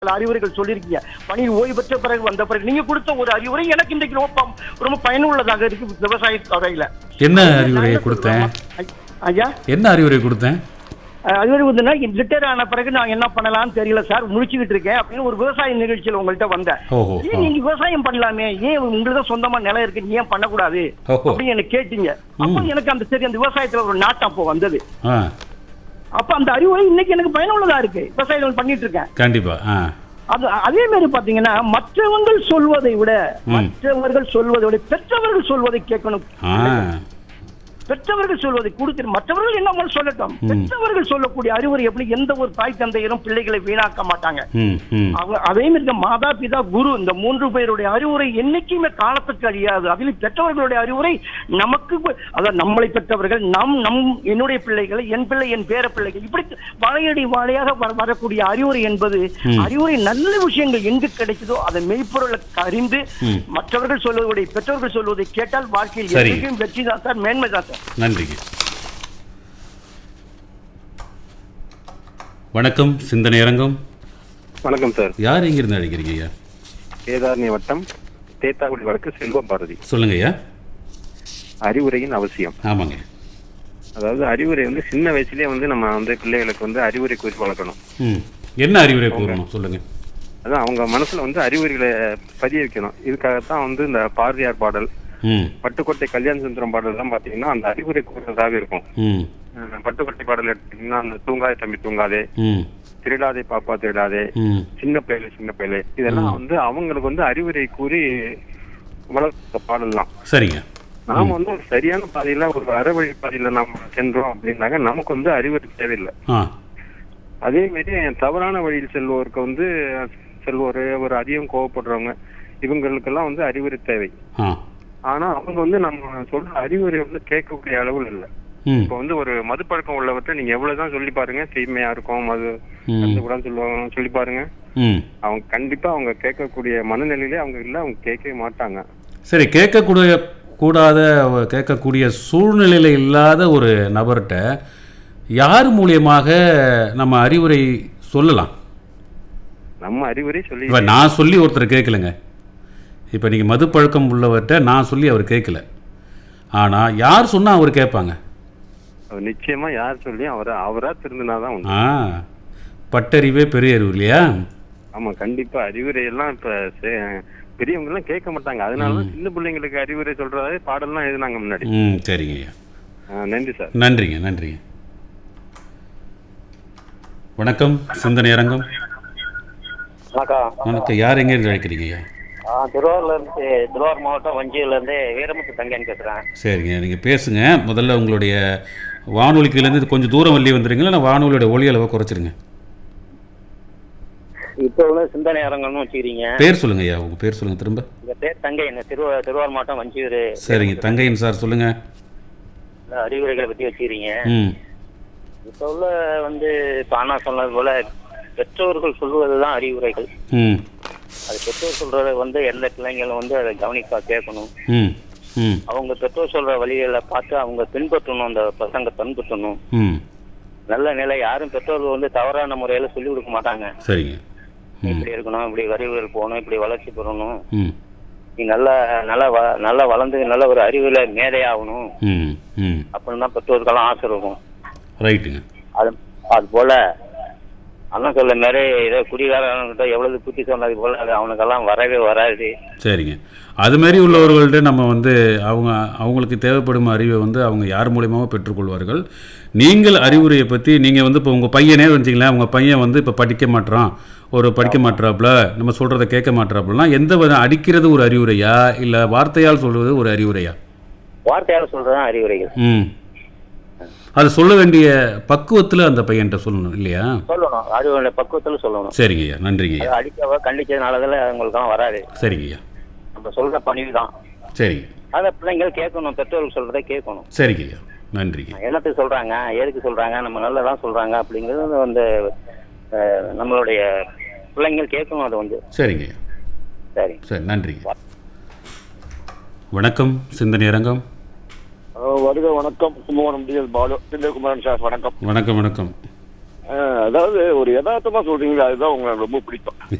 பல அறிவுரைகள் சொல்லியிருக்கீங்க பணி ஓய்வு பெற்ற பிறகு வந்த பிறகு நீங்க கொடுத்த ஒரு அறிவுரை எனக்கு இன்றைக்கு ரொம்ப ரொம்ப பயனுள்ளதாக இருக்கு விவசாய துறையில என்ன அறிவுரையை கொடுத்தேன் ஐயா என்ன அறிவுரை கொடுத்தேன் அஹ் அறிவுரை வந்துன்னா ரிட்டையர் ஆன பிறகு நான் என்ன பண்ணலாம்னு தெரியல சார் முடிச்சுக்கிட்டு இருக்கேன் அப்படின்னு ஒரு விவசாய நிகழ்ச்சியில் உங்கள்கிட்ட வந்தேன் ஓஹோ ஏன் நீங்க விவசாயம் பண்ணலாமே ஏன் உங்களுக்கு சொந்தமா நிலம் இருக்கு நீ ஏன் பண்ணக்கூடாது ஓஹோ அப்படின்னு எனக்கு கேட்டீங்க அப்ப எனக்கு அந்த சரி அந்த விவசாயத்துல ஒரு நாட்டம் அப்போ வந்தது ஆ அப்ப அந்த அறிவுரை இன்னைக்கு எனக்கு பயனுள்ளதா இருக்கு விவசாயம் பண்ணிட்டு இருக்கேன் கண்டிப்பா ஆ அது அதே மாதிரி பாத்தீங்கன்னா மற்றவர்கள் சொல்வதை விட ம். மற்றவர்கள் சொல்வதை விட பெற்றவர்கள் சொல்வதை கேட்கணும் ஆ பெற்றவர்கள் சொல்வதை கொடுத்து மற்றவர்கள் என்ன வேணாலும் சொல்லட்டும் பெற்றவர்கள் சொல்லக்கூடிய அறிவுரை எப்படி எந்த ஒரு தாய் தந்தையரும் பிள்ளைகளை வீணாக்க மாட்டாங்க ம் ம் அவங்க அதே மாதிரி இந்த மாதா பிதா குரு இந்த மூன்று பேருடைய அறிவுரை என்னைக்குமே காலத்துக்கு அழியாது அதிலும் பெற்றவர்களுடைய அறிவுரை நமக்கு ப- அதாவது நம்மளை பெற்றவர்கள் நம் நம் என்னுடைய பிள்ளைகளை என் பிள்ளை என் பேர பிள்ளைகள் இப்படி வாழையடி வாழையாக வர- வரக்கூடிய அறிவுரை என்பது அறிவுரை நல்ல விஷயங்கள் எங்கு கிடைக்குதோ அதை மெய்ப்பொருளை அறிந்து ம். மற்றவர்கள் சொல்வதை பெற்றவர்கள் சொல்வதை கேட்டால் வாழ்க்கையில் சரி. என்றைக்கும் வெற்றி தான் சார் மேன்மை தான் சார் நன்றிங்க வணக்கம் சிந்தனை அரங்கம் வணக்கம் சார் யார் எங்கிருந்து அழைக்கிறீங்க ஐயா வேதாரண்ய வட்டம் தேத்தாக்குடி வழக்கு செல்வம் பாரதி சொல்லுங்க ஐயா அறிவுரையின் அவசியம் ஆமாங்க அதாவது அறிவுரை வந்து சின்ன வயசுலயே வந்து நம்ம வந்து பிள்ளைகளுக்கு வந்து அறிவுரை கூறி வளர்க்கணும் ம் என்ன அறிவுரை கூறணும் சொல்லுங்க அதான் அவங்க மனசுல வந்து அறிவுரைகளை பதிய வைக்கணும் இதுக்காகத்தான் வந்து இந்த பாரதியார் பாடல் ம் பட்டுக்கோட்டை கல்யாண சுந்தரம் பாடல் எல்லாம் பாத்தீங்கன்னா அந்த அறிவுரை கூறுறதாக இருக்கும் ம் அஹ் பட்டுக்கோட்டை பாடல் எடுத்தீங்கன்னா அந்த தூங்காதே தம்பி தூங்காதே ம் திருடாதே பாப்பா திருடாதே ம் சின்ன பயலே சின்ன பயலே இதெல்லாம் வந்து அவங்களுக்கு வந்து அறிவுரை கூறி வளர்த்த பாடல் தான் சரிங்க நாம வந்து ஒரு சரியான பாதையில ஒரு அறவழி பாதையில நாம சென்றோம் அப்படின்னாக்க நமக்கு வந்து அறிவுரை தேவையில்லை ஆ அதே மாதிரி தவறான வழியில் செல்வோருக்கு வந்து செல்வோர் ஒரு அதிகம் கோவப்படுறவங்க இவங்களுக்கெல்லாம் வந்து அறிவுரை தேவை ஆ ஆனா அவங்க வந்து நம்ம சொல்ற அறிவுரை வந்து கேட்கக்கூடிய அளவில் இல்லை ம் இப்போ வந்து ஒரு மது பழக்கம் உள்ளவற்றை நீங்க எவ்வளவுதான் சொல்லி பாருங்க தீமையா இருக்கும் மது ம் கூட சொல்லுவாங்க சொல்லி பாருங்க ம் அவங்க கண்டிப்பா அவங்க கேட்கக்கூடிய மனநிலையிலே அவங்க இல்ல அவங்க கேட்கவே மாட்டாங்க சரி கேட்கக்கூடிய கூடாத அவ- கேட்கக்கூடிய சூழ்நிலையில் இல்லாத ஒரு நபர்கிட்ட யார் மூலியமாக நம்ம அறிவுரை சொல்லலாம் நம்ம அறிவுரை சொல்லி இப்போ நான் சொல்லி ஒருத்தர் கேட்கலங்க இப்போ நீங்கள் மது பழக்கம் உள்ளவர்கிட்ட நான் சொல்லி அவர் கேட்கல ஆனால் யார் சொன்னால் அவர் கேட்பாங்க அவர் நிச்சயமா யார் சொல்லி அவரை அவரா திருந்தினாதான் உண்டு ஆ பட்டறிவே பெரிய அறிவு இல்லையா ஆமா கண்டிப்பா அறிவுரை எல்லாம் இப்ப சே- பெரியவங்க எல்லாம் கேட்க மாட்டாங்க அதனாலதான் சின்ன பிள்ளைங்களுக்கு அறிவுரை சொல்றதாவே பாடல்லாம் எழுதினாங்க முன்னாடி ம் சரிங்க ஐயா ஆ, நன்றி சார் நன்றிங்க நன்றிங்க வணக்கம் சிந்தனை அரங்கம் வணக்கம் வணக்கம் யார் எங்கேருந்து அழைக்கிறீங்க ஐயா ஆ, திருவாரூர்ல இருந்து திருவாரூர் மாவட்டம் வஞ்சியில இருந்து வீரமுத்து தங்கன் பேசுறேன் சரிங்க நீங்கள் பேசுங்க முதல்ல உங்களுடைய வானொலிக்கிலேருந்து கொஞ்சம் தூரம் வெளியே வந்துடுங்களா நான் வானொலியோட ஒலி அளவை குறைச்சிருங்க இப்போ உள்ள சிந்தனை அரங்கம்னு வச்சுக்கிறீங்க பேர் சொல்லுங்க ஐயா உங்கள் பேர் சொல்லுங்க திரும்ப இந்த பேர் தங்கையன் திருவா திருவாரூர் மாவட்டம் வஞ்சியூர் சரிங்க தங்கையன் சார் சொல்லுங்க அறிவுரைகளை பத்தி வச்சுக்கிறீங்க ம் இப்போ உள்ள வந்து இப்போ அண்ணா சொன்னது போல பெற்றோர்கள் சொல்வதுதான் அறிவுரைகள் ம் அது பெற்றோர் சொல்றத வந்து எந்த பிள்ளைங்களும் வந்து அதை கவனிப்பா கேட்கணும் ம் ம் அவங்க பெற்றோர் சொல்ற வழிகளை பார்த்து அவங்க பின்பற்றணும் அந்த பசங்க பின்பற்றணும் ம் நல்ல நிலை யாரும் பெற்றோர்கள் வந்து தவறான முறையில சொல்லி கொடுக்க மாட்டாங்க சரிங்க ம் இப்படி இருக்கணும் இப்படி அறிவுகள் போகணும் இப்படி வளர்ச்சி பெறணும் ம் நீ நல்லா நல்லா வ- நல்லா வளர்ந்து நல்ல ஒரு அறிவுல மேதையாகணும் ம் ம் அப்படின்னு தான் பெற்றோருக்கெல்லாம் ஆசை இருக்கும் ரைட்டுங்க அது அது போல அண்ணன் சொல்ல மாதிரி ஏதோ குடிகாரன்கிட்ட எவ்வளவு புத்தி சொன்னது போல அது அவனுக்கெல்லாம் வரவே வராது சரிங்க அது மாதிரி உள்ளவர்கள்ட்ட நம்ம வந்து அவங்க அவங்களுக்கு தேவைப்படும் அறிவை வந்து அவங்க யார் மூலியமாகவும் பெற்றுக்கொள்வார்கள் நீங்கள் அறிவுரையை பற்றி நீங்கள் வந்து இப்போ உங்கள் பையனே வச்சிங்களேன் உங்கள் பையன் வந்து இப்போ படிக்க மாட்றான் ஒரு படிக்க மாட்றாப்புல நம்ம சொல்கிறத கேட்க மாட்றாப்புலனா எந்த வித அடிக்கிறது ஒரு அறிவுரையா இல்லை வார்த்தையால் சொல்வது ஒரு அறிவுரையா வார்த்தையால சொல்றதுதான் அறிவுரைகள் ம் அது சொல்ல வேண்டிய பக்குவத்தில் அந்த பையன்கிட்ட சொல்லணும் இல்லையா சொல்லணும் அறிவுடைய பக்குவத்துல சொல்லணும் சரிங்க ஐயா நன்றிங்க ஐயா அது அடிக்கவோ கண்டிச்சதுனாலதான் அவங்களுக்கெல்லாம் வராது சரிங்க ஐயா நம்ம சொல்ற பணிவு தான் சரிங்க அதை பிள்ளைங்கள் கேட்கணும் பெற்றோர்கள் சொல்றதை கேட்கணும் சரிங்க ஐயா நன்றிங்க என்னத்துக்கு சொல்றாங்க எதுக்கு சொல்றாங்க நம்ம நல்லதான் சொல்றாங்க அப்படிங்கிறது வந்து அஹ், நம்மளுடைய பிள்ளைங்கள் கேட்கணும் அது வந்து சரிங்க ஐயா சரி சரி நன்றிங்க வணக்கம் சிந்தனை அரங்கம் வருக வணக்கம் கும்பகோணம் டிஎல் பாலு திண்டகுமரன் சார் வணக்கம் வணக்கம் வணக்கம் அஹ், அதாவது ஒரு யதார்த்தமா சொல்றீங்களா அதுதான் உங்களுக்கு ரொம்ப பிடிக்கும்